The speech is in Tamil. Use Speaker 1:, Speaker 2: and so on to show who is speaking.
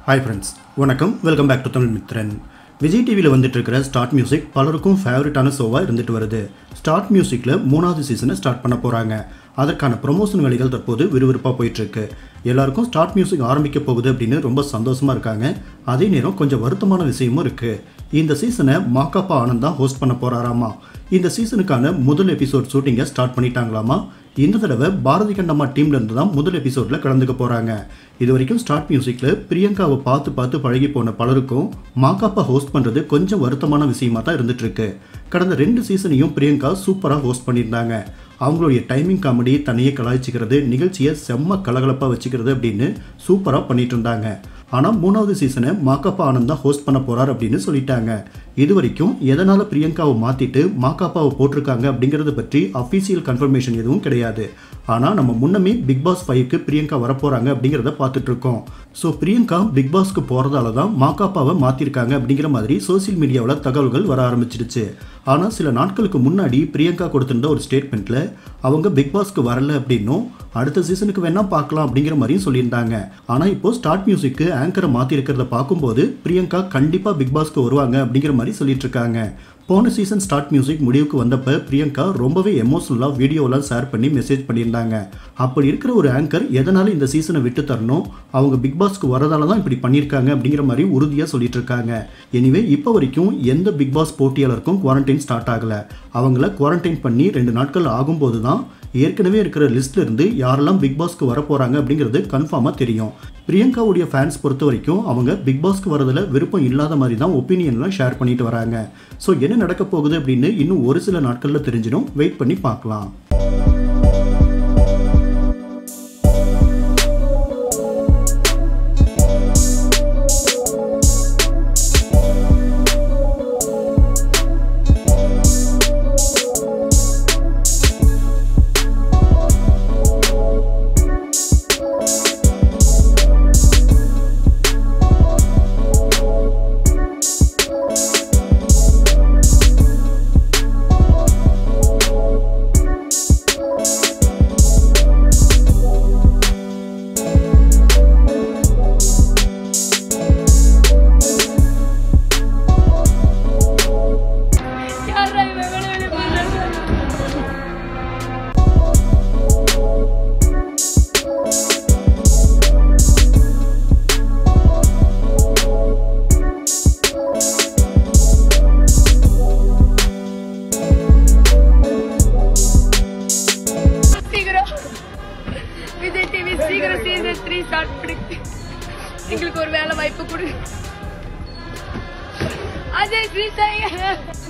Speaker 1: ஹாய் ஃப்ரெண்ட்ஸ் வணக்கம் welcome back to Tamil Mithran Vijay டிவியில் வந்துட்டு இருக்கிற ஸ்டார்ட் மியூசிக் பலருக்கும் ஃபேவரட்டான ஷோவாக இருந்துட்டு வருது ஸ்டார்ட் மியூசிக்கில் மூணாவது சீசனை ஸ்டார்ட் பண்ண போகிறாங்க அதற்கான ப்ரொமோஷன் வேலைகள் தற்போது விறுவிறுப்பாக போயிட்டுருக்கு எல்லாருக்கும் ஸ்டார்ட் மியூசிக் ஆரம்பிக்க போகுது அப்படின்னு ரொம்ப சந்தோஷமாக இருக்காங்க அதே நேரம் கொஞ்சம் வருத்தமான விஷயமும் இருக்குது இந்த சீசனை மாக்காப்பா ஆனந்த் தான் ஹோஸ்ட் பண்ண போகிறாராமா இந்த சீசனுக்கான முதல் எபிசோட் ஷூட்டிங்கை ஸ்டார்ட் பண்ணிட்டாங்களாமா இந்த தடவை பாரதி கண்டம்மா டீம்ல இருந்து தான் முதல் எபிசோட்ல கலந்துக்க போறாங்க இது வரைக்கும் ஸ்டார்ட் மியூசிக்ல பிரியங்காவை பார்த்து பார்த்து பழகி போன பலருக்கும் மாக்காப்பா ஹோஸ்ட் பண்றது கொஞ்சம் வருத்தமான விஷயமா தான் இருந்துட்டு இருக்கு கடந்த ரெண்டு சீசனையும் பிரியங்கா சூப்பரா ஹோஸ்ட் பண்ணியிருந்தாங்க அவங்களுடைய டைமிங் காமெடி தனியே கலாய்ச்சிக்கிறது நிகழ்ச்சியை செம்ம கலகலப்பாக வச்சுக்கிறது அப்படின்னு சூப்பராக பண்ணிட்டு இருந்தாங்க ஆனால் மூணாவது சீசனை மாக்காப்பா ஆனந்த் தான் ஹோஸ்ட் பண்ண போறார் அப்படின்னு சொல்லிட்டாங்க இது வரைக்கும் எதனால் பிரியங்காவை மாற்றிட்டு மாக்காப்பாவை போட்டிருக்காங்க அப்படிங்கிறத பற்றி அஃபீஷியல் கன்ஃபர்மேஷன் எதுவும் கிடையாது ஆனால் நம்ம முன்னமே பிக் பாஸ் ஃபைவ்க்கு பிரியங்கா வரப்போகிறாங்க அப்படிங்கிறத பார்த்துட்டு இருக்கோம் ஸோ பிரியங்கா பிக் பாஸ்க்கு போகிறதால தான் மாக்காப்பாவை மாற்றிருக்காங்க அப்படிங்கிற மாதிரி சோசியல் மீடியாவில் தகவல்கள் வர ஆரம்பிச்சிடுச்சு ஆனால் சில நாட்களுக்கு முன்னாடி பிரியங்கா கொடுத்திருந்த ஒரு ஸ்டேட்மெண்ட்டில் அவங்க பிக் பாஸ்க்கு வரல அப்படின்னும் அடுத்த சீசனுக்கு வேணால் பார்க்கலாம் அப்படிங்கிற மாதிரியும் சொல்லியிருந்தாங்க ஆனால் இப்போ ஸ்டார்ட் மியூசிக்கு ஆங்கரை மாற்றிருக்கிறத பார்க்கும்போது பிரியங்கா கண்டிப்பாக பிக் பாஸ்க்கு வருவாங்க அப்படிங்கிற மாதிரி சொல்லிட்டு இருக்காங்க போன சீசன் ஸ்டார்ட் மியூசிக் முடிவுக்கு வந்தப்ப பிரியங்கா ரொம்பவே எமோஷனலாக வீடியோலாம் ஷேர் பண்ணி மெசேஜ் பண்ணியிருந்தாங்க அப்படி இருக்கிற ஒரு ஆங்கர் எதனால இந்த சீசனை விட்டு தரணும் அவங்க பிக் பாஸ்க்கு வரதால தான் இப்படி பண்ணியிருக்காங்க அப்படிங்கிற மாதிரி உறுதியாக சொல்லிட்டு இருக்காங்க எனிவே இப்போ வரைக்கும் எந்த பிக் பாஸ் போட்டியாளருக்கும் குவாரண்டைன் ஸ்டார்ட் ஆகலை அவங்கள குவாரண்டைன் பண்ணி ரெண்டு நாட்கள் ஆகும்போது தான் ஏற்கனவே இருக்கிற லிஸ்ட்ல இருந்து யாரெல்லாம் பிக் பாஸ்க்கு வர போறாங்க அப்படிங்கிறது கன்ஃபார்மாக தெரியும் பிரியங்காவுடைய ஃபேன்ஸ் பொறுத்த வரைக்கும் அவங்க பிக் பாஸ்க்கு வரதுல விருப்பம் இல்லாத மாதிரி தான் ஒப்பீனியன்லாம் ஷேர் பண்ணிட்டு வராங்க ஸோ என்ன நடக்க போகுது அப்படின்னு இன்னும் ஒரு சில நாட்களில் தெரிஞ்சிடும் வெயிட் பண்ணி பார்க்கலாம்
Speaker 2: யாரா இவன் வெளிய வெளிய போறான் சீக்கிரம் விஜய் டிவி சீக்கிரம் சீசன் த்ரீ ஸ்டார்ட் பண்ணுங்க எங்களுக்கு ஒரு வேலை வாய்ப்பு கொடு அஜய் ஸ்ரீசாய்